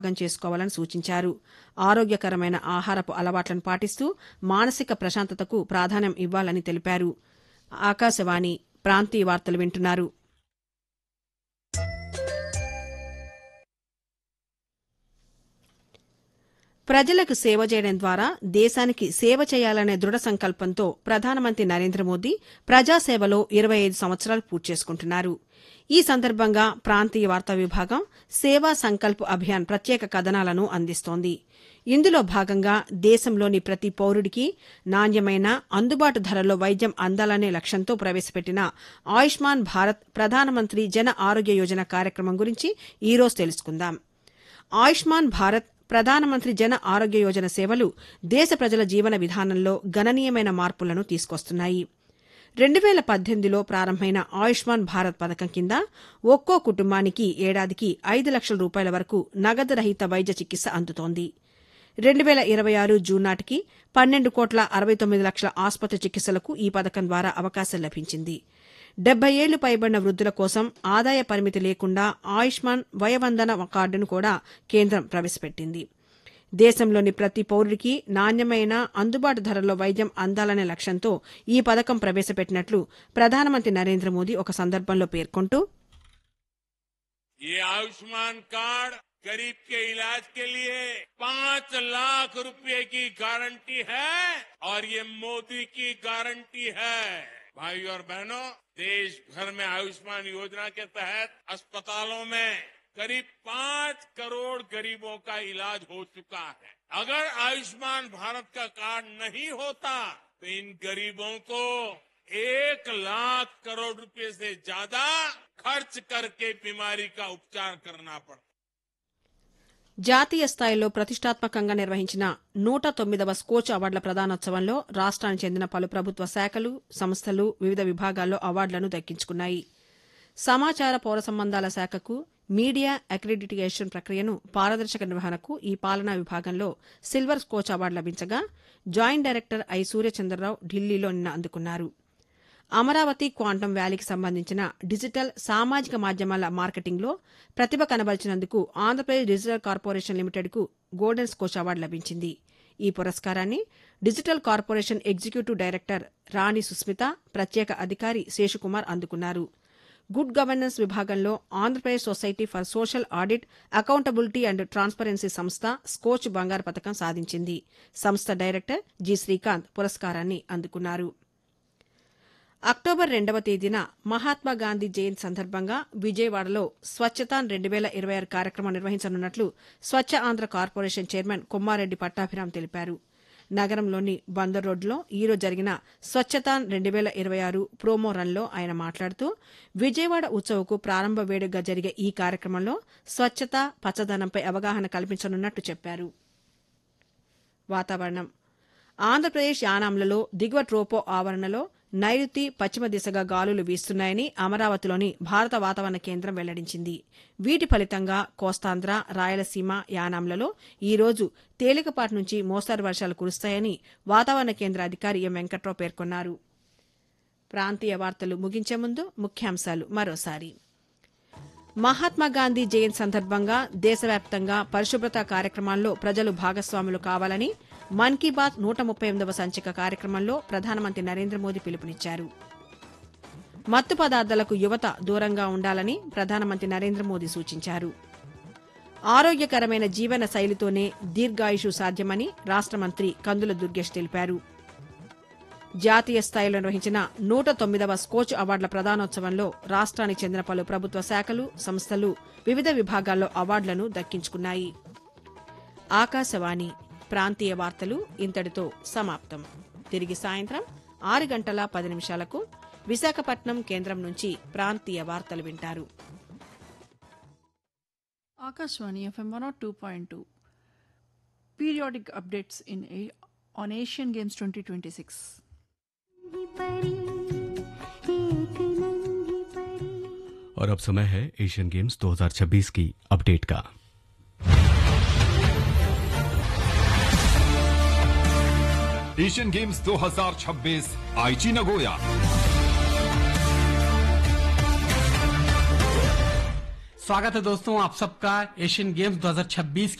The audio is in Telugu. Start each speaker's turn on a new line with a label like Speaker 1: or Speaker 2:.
Speaker 1: అర్థం చేసుకోవాలని సూచించారు ఆరోగ్యకరమైన ఆహారపు అలవాట్లను పాటిస్తూ మానసిక ప్రశాంతతకు ప్రాధాన్యం ఇవ్వాలని తెలిపారు ఆకాశవాణి ప్రాంతీయ వార్తలు వింటున్నారు ప్రజలకు సేవ చేయడం ద్వారా దేశానికి సేవ చేయాలనే దృఢ సంకల్పంతో ప్రధానమంత్రి నరేంద్ర మోదీ ప్రజాసేవలో ఇరవై ఐదు సంవత్సరాలు పూర్తి చేసుకుంటున్నారు ఈ సందర్భంగా ప్రాంతీయ వార్తా విభాగం సేవా సంకల్ప్ అభియాన్ ప్రత్యేక కథనాలను అందిస్తోంది ఇందులో భాగంగా దేశంలోని ప్రతి పౌరుడికి నాణ్యమైన అందుబాటు ధరలో వైద్యం అందాలనే లక్ష్యంతో ప్రవేశపెట్టిన ఆయుష్మాన్ భారత్ ప్రధానమంత్రి జన ఆరోగ్య యోజన కార్యక్రమం గురించి ఈరోజు తెలుసుకుందాం ఆయుష్మాన్ భారత్ ప్రధానమంత్రి జన ఆరోగ్య యోజన సేవలు దేశ ప్రజల జీవన విధానంలో గణనీయమైన మార్పులను తీసుకొస్తున్నాయి రెండు వేల పద్దెనిమిదిలో ప్రారంభమైన ఆయుష్మాన్ భారత్ పథకం కింద ఒక్కో కుటుంబానికి ఏడాదికి ఐదు లక్షల రూపాయల వరకు నగదు రహిత వైద్య చికిత్స అందుతోంది రెండు వేల ఇరవై ఆరు జూన్ నాటికి పన్నెండు కోట్ల అరవై తొమ్మిది లక్షల ఆసుపత్రి చికిత్సలకు ఈ పథకం ద్వారా అవకాశం లభించింది డెబ్బై ఏళ్లు పైబడిన వృద్ధుల కోసం ఆదాయ పరిమితి లేకుండా ఆయుష్మాన్ వయవందన కార్డును కూడా కేంద్రం ప్రవేశపెట్టింది దేశంలోని ప్రతి పౌరుడికి నాణ్యమైన అందుబాటు ధరల్లో వైద్యం అందాలనే లక్ష్యంతో ఈ పథకం ప్రవేశపెట్టినట్లు ప్రధానమంత్రి నరేంద్ర మోదీ ఒక సందర్భంలో పేర్కొంటూ
Speaker 2: ये आयुष्मान कार्ड गरीब के इलाज के लिए पांच लाख रुपए की गारंटी है और ये मोदी की गारंटी है भाई और बहनों देश भर में आयुष्मान योजना के तहत अस्पतालों में करीब पांच करोड़ गरीबों का इलाज हो चुका है अगर आयुष्मान भारत का कार्ड नहीं होता तो इन गरीबों को एक लाख करोड़ रुपए से ज्यादा खर्च करके बीमारी का उपचार करना पड़ता
Speaker 1: జాతీయ స్థాయిలో ప్రతిష్టాత్మకంగా నిర్వహించిన నూట తొమ్మిదవ స్కోచ్ అవార్డుల ప్రదానోత్సవంలో రాష్ట్రానికి చెందిన పలు ప్రభుత్వ శాఖలు సంస్థలు వివిధ విభాగాల్లో అవార్డులను దక్కించుకున్నాయి సమాచార పౌర సంబంధాల శాఖకు మీడియా అక్రిడిటేషన్ ప్రక్రియను పారదర్శక నిర్వహణకు ఈ పాలనా విభాగంలో సిల్వర్ స్కోచ్ అవార్డు లభించగా జాయింట్ డైరెక్టర్ ఐ సూర్యచంద్రరావు ఢిల్లీలో నిన్న అందుకున్నారు అమరావతి క్వాంటం వ్యాలీకి సంబంధించిన డిజిటల్ సామాజిక మాధ్యమాల మార్కెటింగ్లో ప్రతిభ కనబరిచినందుకు ఆంధ్రప్రదేశ్ డిజిటల్ కార్పొరేషన్ లిమిటెడ్కు గోల్డెన్ స్కోచ్ అవార్డు లభించింది ఈ పురస్కారాన్ని digital corporation executive director Rani Susmitha ప్రత్యేక అధికారి శేషుకుమార్ అందుకున్నారు గుడ్ గవర్నెన్స్ విభాగంలో Andhra Pradesh society for social audit accountability and transparency సంస్థ స్కోచ్ బంగారు పథకం సాధించింది సంస్థ డైరెక్టర్ జి శ్రీకాంత్ పురస్కారాన్ని అందుకున్నారు అక్టోబర్ రెండవ తేదీన మహాత్మా గాంధీ జయంతి సందర్భంగా విజయవాడలో స్వచ్ఛతాన్ రెండు వేల ఇరవై ఆరు కార్యక్రమం నిర్వహించనున్నట్లు స్వచ్ఛ ఆంధ్ర కార్పొరేషన్ చైర్మన్ కొమ్మారెడ్డి పట్టాభిరామ్ తెలిపారు నగరంలోని బందర్ రోడ్లో ఈరోజు జరిగిన స్వచ్ఛతాన్ రెండు వేల ఇరవై ఆరు ప్రోమో రన్లో ఆయన మాట్లాడుతూ విజయవాడ ఉత్సవకు ప్రారంభ వేడుకగా జరిగే ఈ కార్యక్రమంలో స్వచ్ఛత పచ్చదనంపై అవగాహన కల్పించనున్నట్టు చెప్పారు వాతావరణం ఆంధ్రప్రదేశ్ యానాంలలో దిగువ ట్రోపో ఆవరణలో నైరుతి పశ్చిమ దిశగా గాలులు వీస్తున్నాయని అమరావతిలోని భారత వాతావరణ కేంద్రం వెల్లడించింది వీటి ఫలితంగా కోస్తాంధ్ర రాయలసీమ యానాంలలో ఈ రోజు తేలికపాటి నుంచి మోస్తరు వర్షాలు కురుస్తాయని వాతావరణ కేంద్ర అధికారి ఎం వెంకట్రావు పేర్కొన్నారు ప్రాంతీయ వార్తలు ముగించే ముందు ముఖ్యాంశాలు మరోసారి మహాత్మా గాంధీ జయంతి సందర్భంగా దేశవ్యాప్తంగా పరిశుభ్రత కార్యక్రమాల్లో ప్రజలు భాగస్వాములు కావాలని మన్ కీ బాత్ నూట ముప్పై ఎనిమిదవ సంచిక కార్యక్రమంలో ప్రధానమంత్రి నరేంద్ర మోదీ పిలుపునిచ్చారు మత్తు పదార్థాలకు యువత దూరంగా ఉండాలని ప్రధానమంత్రి నరేంద్ర మోదీ సూచించారు ఆరోగ్యకరమైన జీవన శైలితోనే దీర్ఘాయుషు సాధ్యమని రాష్ట మంత్రి కందుల దుర్గేష్ తెలిపారు జాతీయ స్థాయిలో నిర్వహించిన నూట తొమ్మిదవ స్కోచ్ అవార్డుల ప్రదానోత్సవంలో రాష్ట్రానికి చెందిన పలు ప్రభుత్వ శాఖలు సంస్థలు వివిధ విభాగాల్లో అవార్డులను దక్కించుకున్నాయి ఆకాశవాణి ప్రాంతీయ వార్తలు ఇంతటితో సమాప్తం తిరిగి సాయంత్రం ఆరు గంటల పది నిమిషాలకు విశాఖపట్నం కేంద్రం నుంచి ప్రాంతీయ వార్తలు వింటారు
Speaker 3: Akashwani FM 102.2 Periodic updates in a, on Asian Games 2026.
Speaker 4: और अब समय है एशियन गेम्स 2026 की अपडेट का
Speaker 5: एशियन गेम्स 2026 आईची नगोया
Speaker 6: स्वागत है दोस्तों आप सबका एशियन गेम्स 2026